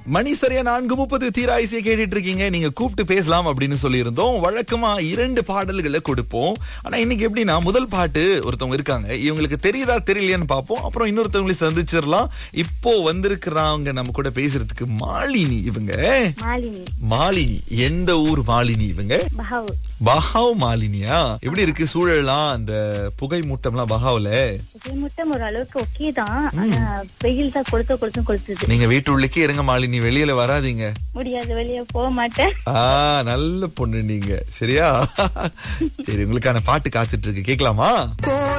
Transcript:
மணி சரியா நான்கு முப்பது தீராயிசியை கேட்டுட்டு இருக்கீங்க நீங்க கூப்பிட்டு பேசலாம் அப்படின்னு சொல்லியிருந்தோம் வழக்கமா இரண்டு பாடல்களை கொடுப்போம் ஆனா இன்னைக்கு எப்படின்னா முதல் பாட்டு ஒருத்தவங்க இருக்காங்க இவங்களுக்கு தெரியுதா தெரியலையான்னு பார்ப்போம் அப்புறம் இன்னொருத்தவங்களை சந்திச்சிடலாம் இப்போ வந்திருக்கிறாங்க நம்ம கூட பேசுறதுக்கு மாலினி இவங்க மாலினி மாலினி எந்த ஊர் மாலினி இவங்க பஹாவ் பஹாவ் மாலினியா எப்படி இருக்கு சூழல்லாம் அந்த புகை மூட்டம்லாம் பஹாவ்ல முட்டம் ஒரு அளவுக்கு ஓகே தான் ஆனா வெயில் தான் கொளுத்த கொளுத்தும் கொளுத்துது நீங்க வீட்டுள்ளுக்கே இருங்க மாலினி வெளியில வராதீங்க முடியாது வெளியே போக மாட்டேன் ஆ நல்ல பொண்ணு நீங்க சரியா சரி உங்களுக்கான பாட்டு காத்துட்டு இருக்கு கேக்கலாமா